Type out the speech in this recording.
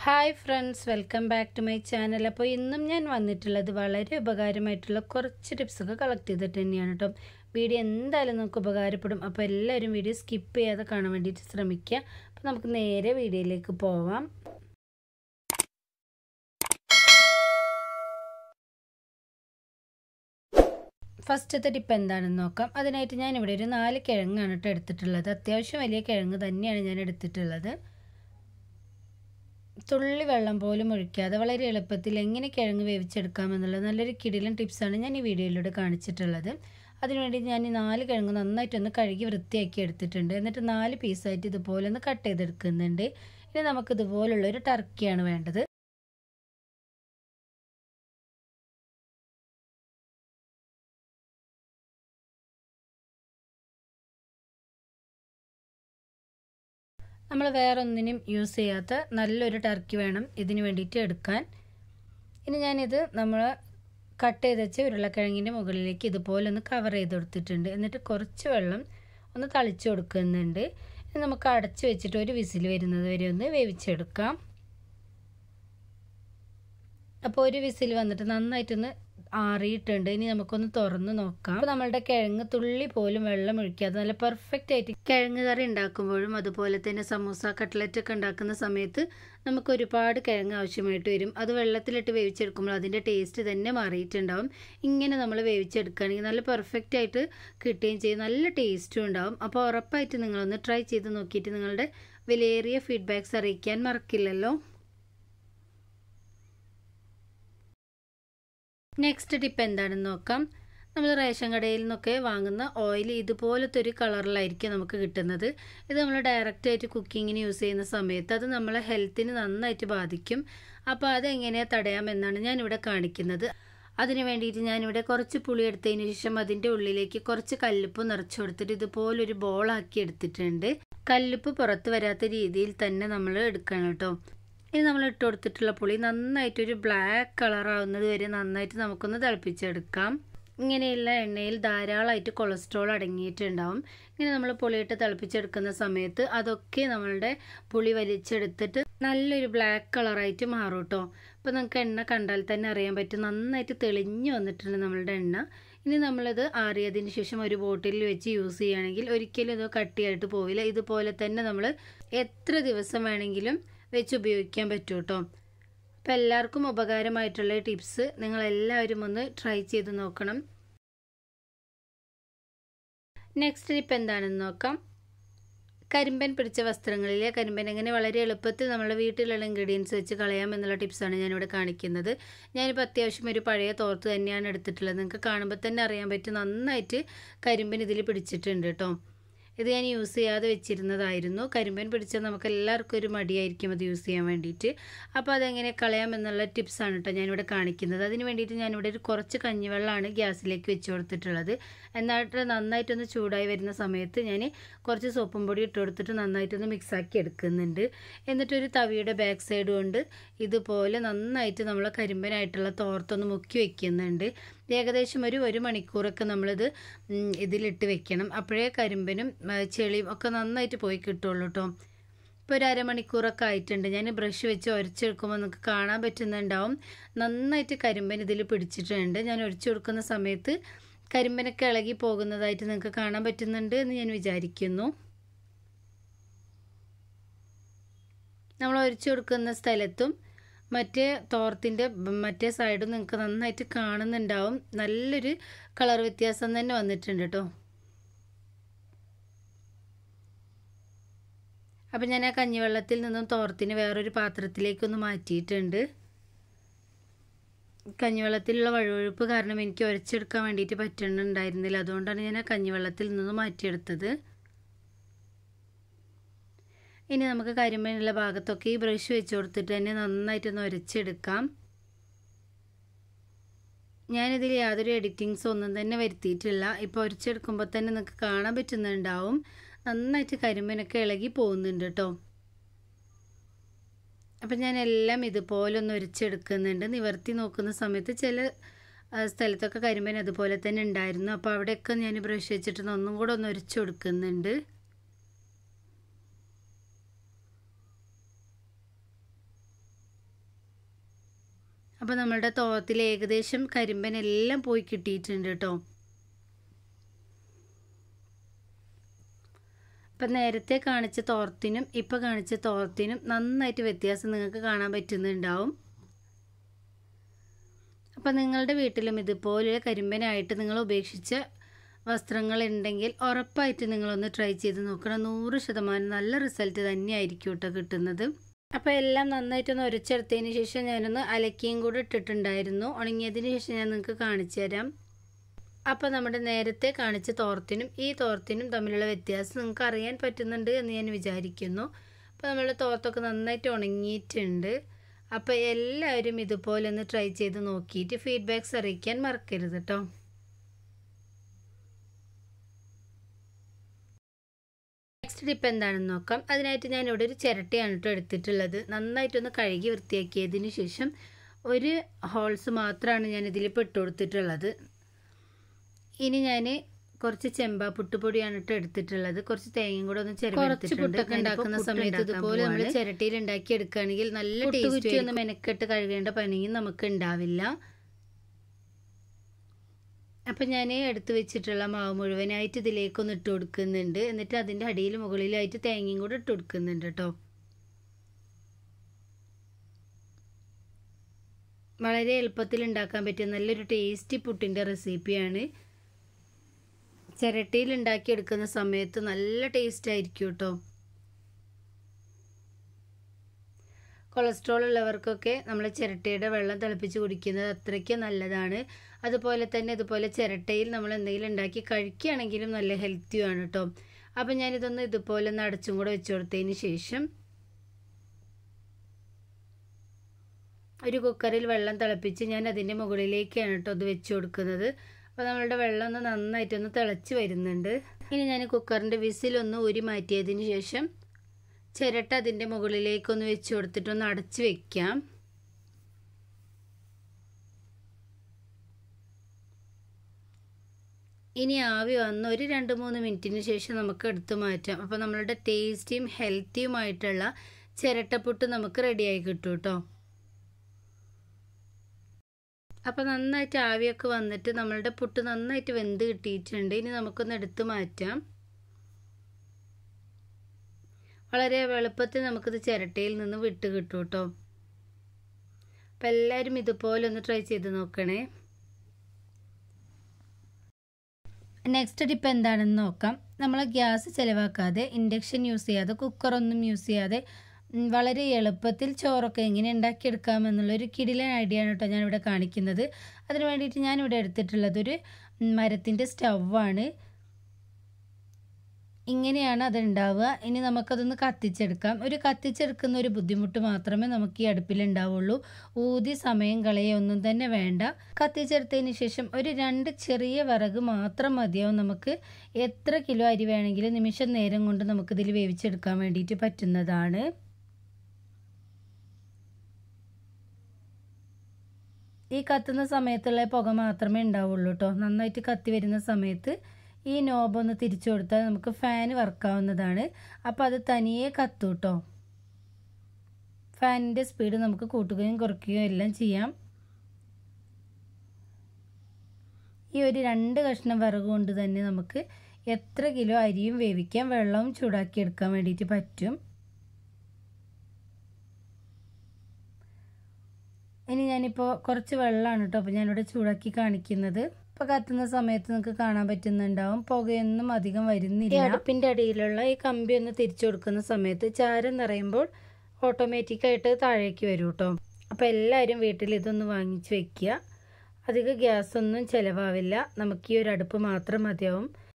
hi friends welcome back to my channel അപ്പോൾ ഇന്നും ഞാൻ വന്നിട്ടുള്ളത് വളരെ ഉപകാരമായിട്ടുള്ള കുറച്ച് ടിപ്സൊക്കെ കളക്ട് ചെയ്തിട്ട് തന്നെയാണ് കേട്ടോ വീഡിയോ എന്തായാലും നമുക്ക് ഉപകാരപ്പെടും അപ്പോൾ എല്ലാവരും വീഡിയോ സ്കിപ്പ് ചെയ്യാതെ കാണാൻ വേണ്ടിയിട്ട് ശ്രമിക്കുക അപ്പോൾ നമുക്ക് നേരെ വീഡിയോയിലേക്ക് പോവാം ഫസ്റ്റത്തെ ടിപ്പ് എന്താണെന്ന് നോക്കാം അതിനായിട്ട് ഞാൻ ഇവിടെ ഒരു നാല് കിഴങ്ങാണ് കേട്ടോ എടുത്തിട്ടുള്ളത് അത്യാവശ്യം വലിയ കിഴങ്ങ് തന്നെയാണ് ഞാൻ എടുത്തിട്ടുള്ളത് തുള്ളി വെള്ളം പോലും ഒഴിക്കാതെ വളരെ എളുപ്പത്തിൽ എങ്ങനെ കിഴങ്ങ് വേവിച്ചെടുക്കാമെന്നുള്ളത് നല്ലൊരു കിടിലൻ ടിപ്സാണ് ഞാൻ ഈ വീഡിയോയിലൂടെ കാണിച്ചിട്ടുള്ളത് അതിനുവേണ്ടി ഞാൻ ഈ നാല് കിഴങ്ങ് നന്നായിട്ടൊന്ന് കഴുകി വൃത്തിയാക്കി എടുത്തിട്ടുണ്ട് എന്നിട്ട് നാല് പീസായിട്ട് ഇതുപോലെ ഒന്ന് കട്ട് ചെയ്തെടുക്കുന്നുണ്ട് ഇനി നമുക്ക് ഇതുപോലുള്ള ഒരു ടർക്കിയാണ് വേണ്ടത് നമ്മൾ വേറെ ഒന്നിനും യൂസ് ചെയ്യാത്ത നല്ലൊരു ടർക്കി വേണം ഇതിന് വേണ്ടിയിട്ട് എടുക്കാൻ ഇനി ഞാനിത് നമ്മൾ കട്ട് ചെയ്ത് വെച്ച ഉരുളക്കിഴങ്ങിൻ്റെ മുകളിലേക്ക് ഇതുപോലെ ഒന്ന് കവർ ചെയ്ത് കൊടുത്തിട്ടുണ്ട് എന്നിട്ട് കുറച്ച് വെള്ളം ഒന്ന് തളിച്ചു കൊടുക്കുന്നുണ്ട് ഇനി നമുക്ക് അടച്ചു വെച്ചിട്ട് ഒരു വിസിൽ വരുന്നത് വരെ ഒന്ന് വേവിച്ചെടുക്കാം അപ്പോൾ ഒരു വിസിൽ വന്നിട്ട് നന്നായിട്ടൊന്ന് ആറിയിട്ടുണ്ട് ഇനി നമുക്കൊന്ന് തുറന്ന് നോക്കാം അപ്പോൾ നമ്മളുടെ കിഴങ്ങ് തുള്ളി പോലും വെള്ളം ഒഴിക്കാതെ നല്ല പെർഫെക്റ്റ് ആയിട്ട് കിഴങ്ങ് കറി ഉണ്ടാക്കുമ്പോഴും അതുപോലെ തന്നെ സമൂസ കട്ട്ലറ്റ് ഒക്കെ ഉണ്ടാക്കുന്ന സമയത്ത് നമുക്ക് ഒരുപാട് കിഴങ്ങ് ആവശ്യമായിട്ട് വരും അത് വെള്ളത്തിലിട്ട് വേവിച്ചെടുക്കുമ്പോൾ അതിൻ്റെ ടേസ്റ്റ് തന്നെ മാറിയിട്ടുണ്ടാവും ഇങ്ങനെ നമ്മൾ വേവിച്ചെടുക്കുകയാണെങ്കിൽ നല്ല പെർഫെക്റ്റ് ആയിട്ട് കിട്ടുകയും ചെയ്യും നല്ല ടേസ്റ്റും ഉണ്ടാവും അപ്പോൾ ഉറപ്പായിട്ട് നിങ്ങളൊന്ന് ട്രൈ ചെയ്ത് നോക്കിയിട്ട് നിങ്ങളുടെ വിലയേറിയ ഫീഡ്ബാക്ക്സ് അറിയിക്കാൻ മറക്കില്ലല്ലോ നെക്സ്റ്റ് ടിപ്പ് എന്താണെന്ന് നോക്കാം നമ്മൾ റേഷൻ കടയിൽ നിന്നൊക്കെ വാങ്ങുന്ന ഓയിൽ ഇതുപോലത്തെ ഒരു കളറിലായിരിക്കും നമുക്ക് കിട്ടുന്നത് ഇത് നമ്മൾ ഡയറക്റ്റ് ആയിട്ട് കുക്കിങ്ങിന് യൂസ് ചെയ്യുന്ന സമയത്ത് അത് നമ്മളെ ഹെൽത്തിന് നന്നായിട്ട് ബാധിക്കും അപ്പോൾ അതെങ്ങനെ തടയാമെന്നാണ് ഞാനിവിടെ കാണിക്കുന്നത് അതിന് വേണ്ടിയിട്ട് ഞാനിവിടെ കുറച്ച് പുളി എടുത്തതിന് ശേഷം അതിൻ്റെ ഉള്ളിലേക്ക് കുറച്ച് കല്ലുപ്പ് നിറച്ചു കൊടുത്തിട്ട് ഇതുപോലൊരു ബോളാക്കി എടുത്തിട്ടുണ്ട് കല്ലുപ്പ് പുറത്ത് വരാത്ത രീതിയിൽ തന്നെ നമ്മൾ എടുക്കണം കേട്ടോ ഇനി നമ്മൾ ഇട്ട് കൊടുത്തിട്ടുള്ള പുളി നന്നായിട്ടൊരു ബ്ലാക്ക് കളറാവുന്നത് വരെ നന്നായിട്ട് നമുക്കൊന്ന് തിളപ്പിച്ചെടുക്കാം ഇങ്ങനെയുള്ള എണ്ണയിൽ ധാരാളമായിട്ട് കൊളസ്ട്രോൾ അടങ്ങിയിട്ടുണ്ടാവും ഇങ്ങനെ നമ്മൾ പുളിയിട്ട് തിളപ്പിച്ചെടുക്കുന്ന സമയത്ത് അതൊക്കെ നമ്മളുടെ പുളി വലിച്ചെടുത്തിട്ട് നല്ലൊരു ബ്ലാക്ക് കളറായിട്ട് മാറും കേട്ടോ അപ്പോൾ നമുക്ക് എണ്ണ കണ്ടാൽ തന്നെ അറിയാൻ പറ്റും നന്നായിട്ട് തെളിഞ്ഞു വന്നിട്ടുണ്ട് നമ്മളുടെ എണ്ണ ഇനി നമ്മളിത് ആറിയതിന് ശേഷം ഒരു ബോട്ടിലിൽ വെച്ച് യൂസ് ചെയ്യുകയാണെങ്കിൽ ഒരിക്കലും ഇത് കട്ടിയായിട്ട് പോവില്ല ഇതുപോലെ തന്നെ നമ്മൾ എത്ര ദിവസം വേണമെങ്കിലും വെച്ച് ഉപയോഗിക്കാൻ പറ്റും കേട്ടോ അപ്പോൾ എല്ലാവർക്കും ഉപകാരമായിട്ടുള്ള ടിപ്സ് നിങ്ങൾ എല്ലാവരും ഒന്ന് ട്രൈ ചെയ്ത് നോക്കണം നെക്സ്റ്റ് ടിപ്പ് എന്താണെന്ന് നോക്കാം കരിമ്പൻ പിടിച്ച വസ്ത്രങ്ങളിലെ കരിമ്പൻ എങ്ങനെ വളരെ എളുപ്പത്തിൽ നമ്മുടെ വീട്ടിലുള്ള ഇൻഗ്രീഡിയൻസ് വെച്ച് കളയാം എന്നുള്ള ടിപ്സാണ് ഞാനിവിടെ കാണിക്കുന്നത് ഞാനിപ്പോൾ അത്യാവശ്യം ഒരു പഴയ തോർത്ത് തന്നെയാണ് എടുത്തിട്ടുള്ളത് നിങ്ങൾക്ക് കാണുമ്പോൾ തന്നെ അറിയാൻ പറ്റും നന്നായിട്ട് കരിമ്പൻ ഇതിൽ പിടിച്ചിട്ടുണ്ട് കേട്ടോ ഇത് ഞാൻ യൂസ് ചെയ്യാതെ വെച്ചിരുന്നതായിരുന്നു കരിമ്പൻ പിടിച്ചാൽ നമുക്ക് എല്ലാവർക്കും ഒരു മടിയായിരിക്കും അത് യൂസ് ചെയ്യാൻ വേണ്ടിയിട്ട് അപ്പോൾ അതെങ്ങനെ കളയാം എന്നുള്ള ടിപ്സാണ് കേട്ടോ ഞാനിവിടെ കാണിക്കുന്നത് അതിന് വേണ്ടിയിട്ട് ഞാനിവിടെ ഒരു കുറച്ച് കഞ്ഞിവെള്ളമാണ് ഗ്യാസിലേക്ക് വെച്ച് കൊടുത്തിട്ടുള്ളത് എന്നിട്ട് നന്നായിട്ടൊന്ന് ചൂടായി വരുന്ന സമയത്ത് ഞാൻ കുറച്ച് സോപ്പും പൊടി ഇട്ട് കൊടുത്തിട്ട് നന്നായിട്ടൊന്ന് മിക്സാക്കി എടുക്കുന്നുണ്ട് എന്നിട്ടൊരു തവിയുടെ ബാക്ക് സൈഡ് കൊണ്ട് ഇതുപോലെ നന്നായിട്ട് നമ്മൾ കരിമ്പനായിട്ടുള്ള തോർത്തൊന്ന് മുക്കി വെക്കുന്നുണ്ട് ഏകദേശം ഒരു ഒരു മണിക്കൂറൊക്കെ നമ്മളിത് ഇതിലിട്ട് വെക്കണം അപ്പോഴേ കരിമ്പനും ചെളിയും ഒക്കെ നന്നായിട്ട് പോയി കിട്ടുള്ളൂ കേട്ടോ ഇപ്പോൾ ഒരു അരമണിക്കൂറൊക്കെ ആയിട്ടുണ്ട് ഞാൻ ബ്രഷ് വെച്ച് ഉരച്ചെടുക്കുമ്പോൾ നിങ്ങൾക്ക് കാണാൻ പറ്റുന്നുണ്ടാവും നന്നായിട്ട് കരിമ്പൻ ഇതിൽ പിടിച്ചിട്ടുണ്ട് ഞാൻ ഒഴിച്ചു കൊടുക്കുന്ന സമയത്ത് കരിമ്പനൊക്കെ ഇളകി പോകുന്നതായിട്ട് നിങ്ങൾക്ക് കാണാൻ പറ്റുന്നുണ്ട് എന്ന് ഞാൻ വിചാരിക്കുന്നു നമ്മൾ ഒഴിച്ചു കൊടുക്കുന്ന സ്ഥലത്തും മറ്റേ തോർത്തിൻ്റെ മറ്റേ സൈഡും നിങ്ങൾക്ക് നന്നായിട്ട് കാണുന്നുണ്ടാവും നല്ലൊരു കളർ വ്യത്യാസം തന്നെ വന്നിട്ടുണ്ട് കേട്ടോ അപ്പം ഞാൻ ആ കഞ്ഞിവെള്ളത്തിൽ നിന്നും തോർത്തിന് വേറൊരു പാത്രത്തിലേക്കൊന്ന് മാറ്റിയിട്ടുണ്ട് കഞ്ഞിവെള്ളത്തിലുള്ള വഴുവഴുപ്പ് കാരണം എനിക്ക് ഉരച്ചെടുക്കാൻ വേണ്ടിയിട്ട് പറ്റുന്നുണ്ടായിരുന്നില്ല അതുകൊണ്ടാണ് ഞാൻ ആ കഞ്ഞിവെള്ളത്തിൽ നിന്ന് മാറ്റിയെടുത്തത് ഇനി നമുക്ക് കരിമ്പനുള്ള ഭാഗത്തൊക്കെ ഈ ബ്രഷ് വെച്ച് കൊടുത്തിട്ട് തന്നെ നന്നായിട്ടൊന്ന് ഉരച്ചെടുക്കാം ഞാനിതിൽ യാതൊരു എഡിറ്റിങ്സ് ഒന്നും തന്നെ വരുത്തിയിട്ടില്ല ഇപ്പോൾ ഉരച്ചെടുക്കുമ്പോൾ തന്നെ നിങ്ങൾക്ക് കാണാൻ പറ്റുന്നുണ്ടാവും നന്നായിട്ട് കരിമ്പനൊക്കെ ഇളകി പോകുന്നുണ്ട് കേട്ടോ അപ്പം ഞാൻ എല്ലാം ഇതുപോലെ ഒന്ന് ഉരച്ചെടുക്കുന്നുണ്ട് നിവർത്തി നോക്കുന്ന സമയത്ത് ചില സ്ഥലത്തൊക്കെ കരിമ്പൻ അതുപോലെ തന്നെ ഉണ്ടായിരുന്നു അപ്പോൾ അവിടെയൊക്കെ ഞാൻ ബ്രഷ് വെച്ചിട്ട് ഒന്നും കൂടെ ഒന്ന് ഉരച്ചു കൊടുക്കുന്നുണ്ട് അപ്പോൾ നമ്മളുടെ തോത്തിൽ ഏകദേശം കരിമ്പൻ എല്ലാം പോയി കിട്ടിയിട്ടുണ്ട് കേട്ടോ ഇപ്പം നേരത്തെ കാണിച്ച തോർത്തിനും ഇപ്പോൾ കാണിച്ച തോർത്തിനും നന്നായിട്ട് വ്യത്യാസം നിങ്ങൾക്ക് കാണാൻ പറ്റുന്നുണ്ടാവും അപ്പം നിങ്ങളുടെ വീട്ടിലും ഇതുപോലെ കരിമ്പനായിട്ട് നിങ്ങൾ ഉപേക്ഷിച്ച വസ്ത്രങ്ങൾ ഉണ്ടെങ്കിൽ ഉറപ്പായിട്ട് നിങ്ങളൊന്ന് ട്രൈ ചെയ്ത് നോക്കണം നൂറ് ശതമാനം നല്ല റിസൾട്ട് തന്നെയായിരിക്കും കേട്ടോ കിട്ടുന്നത് അപ്പോൾ എല്ലാം നന്നായിട്ടൊന്ന് ഉരച്ചെടുത്തതിന് ശേഷം ഞാനൊന്ന് അലക്കിയും കൂടെ ഇട്ടിട്ടുണ്ടായിരുന്നു ഉണങ്ങിയതിന് ശേഷം ഞാൻ നിങ്ങൾക്ക് കാണിച്ചു തരാം അപ്പോൾ നമ്മുടെ നേരത്തെ കാണിച്ച തോർത്തിനും ഈ തോർത്തിനും തമ്മിലുള്ള വ്യത്യാസം നിങ്ങൾക്ക് അറിയാൻ പറ്റുന്നുണ്ട് എന്ന് ഞാൻ വിചാരിക്കുന്നു അപ്പോൾ നമ്മളുടെ തോർത്തൊക്കെ നന്നായിട്ട് ഉണങ്ങിയിട്ടുണ്ട് അപ്പോൾ എല്ലാവരും ഇതുപോലെ ഒന്ന് ട്രൈ ചെയ്ത് നോക്കിയിട്ട് ഫീഡ്ബാക്ക്സ് അറിയിക്കാൻ മറക്കരുത് കേട്ടോ നെക്സ്റ്റ് ടിപ്പ് എന്താണെന്ന് നോക്കാം അതിനായിട്ട് ഞാൻ ഇവിടെ ഒരു ചിരട്ടയാണ് കേട്ടോ എടുത്തിട്ടുള്ളത് നന്നായിട്ടൊന്ന് കഴുകി വൃത്തിയാക്കിയതിന് ശേഷം ഒരു ഹോൾസ് മാത്രമാണ് ഞാൻ ഇതിൽ പെട്ട് കൊടുത്തിട്ടുള്ളത് ഇനി ഞാൻ കുറച്ച് ചെമ്പ പുട്ടുപൊടിയാണ് ഇട്ട് എടുത്തിട്ടുള്ളത് കുറച്ച് തേങ്ങയും കൂടെ ഒന്ന് കുറച്ച് പുട്ടൊക്കെ ഉണ്ടാക്കുന്ന സമയത്ത് ഇതുപോലെ നമ്മൾ ചിരട്ടിയിൽ ഉണ്ടാക്കി എടുക്കുകയാണെങ്കിൽ നല്ല ടേസ്റ്റ് ഒന്ന് മെനക്കെട്ട് കഴുകേണ്ട പണിയും നമുക്ക് ഉണ്ടാവില്ല അപ്പം ഞാൻ എടുത്തു വെച്ചിട്ടുള്ള മാവ് മുഴുവനായിട്ട് ഇതിലേക്കൊന്ന് ഇട്ട് കൊടുക്കുന്നുണ്ട് എന്നിട്ട് അതിൻ്റെ അടിയിൽ മുകളിലായിട്ട് തേങ്ങയും കൂടെ ഇട്ട് കൊടുക്കുന്നുണ്ട് കേട്ടോ വളരെ എളുപ്പത്തിൽ ഉണ്ടാക്കാൻ പറ്റിയ നല്ലൊരു ടേസ്റ്റി പുട്ടിൻ്റെ റെസിപ്പിയാണ് ചിരട്ടിയിൽ ഉണ്ടാക്കിയെടുക്കുന്ന സമയത്ത് നല്ല ടേസ്റ്റ് ആയിരിക്കും കേട്ടോ കൊളസ്ട്രോൾ ഉള്ളവർക്കൊക്കെ നമ്മൾ ചിരട്ടയുടെ വെള്ളം തിളപ്പിച്ച് കുടിക്കുന്നത് അത്രയ്ക്ക് നല്ലതാണ് അതുപോലെ തന്നെ ഇതുപോലെ ചിരട്ടയിൽ നമ്മൾ എന്തെങ്കിലും ഉണ്ടാക്കി കഴിക്കുകയാണെങ്കിലും നല്ല ഹെൽത്തിയുമാണ് കേട്ടോ അപ്പം ഞാനിതൊന്ന് ഇതുപോലെ ഒന്ന് അടച്ചും കൂടെ വെച്ച് കൊടുത്തതിന് ശേഷം ഒരു കുക്കറിൽ വെള്ളം തിളപ്പിച്ച് ഞാൻ അതിൻ്റെ മുകളിലേക്കാണ് കേട്ടോ അത് വെച്ച് കൊടുക്കുന്നത് അപ്പോൾ നമ്മളുടെ വെള്ളം ഒന്ന് നന്നായിട്ടൊന്ന് തിളച്ച് വരുന്നുണ്ട് ഇനി ഞാൻ കുക്കറിൻ്റെ വിസിലൊന്ന് ഊരി മാറ്റിയതിന് ശേഷം ചിരട്ട അതിൻ്റെ മുകളിലേക്കൊന്ന് വെച്ച് കൊടുത്തിട്ടൊന്ന് അടച്ച് വെക്കാം ഇനി ആവി വന്ന് ഒരു രണ്ട് മൂന്ന് മിനിറ്റിന് ശേഷം നമുക്ക് എടുത്തു മാറ്റാം അപ്പോൾ നമ്മളുടെ ടേസ്റ്റിയും ഹെൽത്തിയുമായിട്ടുള്ള ചിരട്ടപ്പുട്ട് നമുക്ക് റെഡിയായി കിട്ടും കേട്ടോ അപ്പോൾ നന്നായിട്ട് ആവിയൊക്കെ വന്നിട്ട് നമ്മളുടെ പുട്ട് നന്നായിട്ട് വെന്ത് കിട്ടിയിട്ടുണ്ട് ഇനി നമുക്കൊന്ന് എടുത്തു മാറ്റാം വളരെ എളുപ്പത്തിൽ നമുക്കിത് ചിരട്ടയിൽ നിന്ന് വിട്ട് കിട്ടും കേട്ടോ അപ്പം എല്ലാവരും ഇതുപോലെ ഒന്ന് ട്രൈ ചെയ്ത് നോക്കണേ നെക്സ്റ്റ് ടിപ്പ് എന്താണെന്ന് നോക്കാം നമ്മൾ ഗ്യാസ് ചിലവാക്കാതെ ഇൻഡക്ഷൻ യൂസ് ചെയ്യാതെ കുക്കറൊന്നും യൂസ് ചെയ്യാതെ വളരെ എളുപ്പത്തിൽ ചോറൊക്കെ എങ്ങനെ ഉണ്ടാക്കിയെടുക്കാം എന്നുള്ളൊരു കിടിലൻ ഐഡിയ ആണ് കേട്ടോ ഞാനിവിടെ കാണിക്കുന്നത് അതിന് വേണ്ടിയിട്ട് ഞാനിവിടെ എടുത്തിട്ടുള്ളത് ഒരു മരത്തിൻ്റെ സ്റ്റൗവാണ് ഇങ്ങനെയാണ് അത് ഉണ്ടാവുക ഇനി നമുക്കതൊന്ന് കത്തിച്ചെടുക്കാം ഒരു കത്തിച്ചെടുക്കുന്ന ഒരു ബുദ്ധിമുട്ട് മാത്രമേ നമുക്ക് ഈ അടുപ്പിൽ ഉണ്ടാവുള്ളൂ ഊതി സമയം കളയൊന്നും തന്നെ വേണ്ട കത്തിച്ചെടുത്തതിന് ശേഷം ഒരു രണ്ട് ചെറിയ വിറക് മാത്രം മതിയാവും നമുക്ക് എത്ര കിലോ അരി വേണമെങ്കിലും നിമിഷം നേരം കൊണ്ട് നമുക്കിതിൽ വേവിച്ചെടുക്കാൻ വേണ്ടിയിട്ട് പറ്റുന്നതാണ് ഈ കത്തുന്ന സമയത്തുള്ള പുക മാത്രമേ ഉണ്ടാവുള്ളൂ കേട്ടോ നന്നായിട്ട് കത്തി വരുന്ന സമയത്ത് ഈ നോബ് ഒന്ന് തിരിച്ചു കൊടുത്താൽ നമുക്ക് ഫാൻ വർക്കാവുന്നതാണ് അപ്പോൾ അത് തനിയെ കത്തും കേട്ടോ ഫാനിൻ്റെ സ്പീഡ് നമുക്ക് കൂട്ടുകയും കുറയ്ക്കുകയും എല്ലാം ചെയ്യാം ഈ ഒരു രണ്ട് കഷ്ണം വിറക് കൊണ്ട് തന്നെ നമുക്ക് എത്ര കിലോ അരിയും വേവിക്കാം വെള്ളവും ചൂടാക്കി എടുക്കാൻ വേണ്ടിയിട്ട് പറ്റും ഇനി ഞാനിപ്പോൾ കുറച്ച് വെള്ളമാണ് കേട്ടോ അപ്പോൾ ഞാനിവിടെ ചൂടാക്കി കാണിക്കുന്നത് ഇപ്പോൾ കത്തുന്ന സമയത്ത് നിങ്ങൾക്ക് കാണാൻ പറ്റുന്നുണ്ടാവും പുകയൊന്നും അധികം വരുന്നില്ല അടുപ്പിൻ്റെ അടിയിലുള്ള ഈ കമ്പി ഒന്ന് തിരിച്ചു കൊടുക്കുന്ന സമയത്ത് ചാരം നിറയുമ്പോൾ ഓട്ടോമാറ്റിക്കായിട്ട് താഴേക്ക് വരും കേട്ടോ അപ്പോൾ എല്ലാവരും വീട്ടിൽ ഇതൊന്ന് വാങ്ങിച്ച് വെക്കുക അധികം ഗ്യാസൊന്നും ചിലവാവില്ല നമുക്ക് ഈ ഒരു അടുപ്പ് മാത്രം മതിയാവും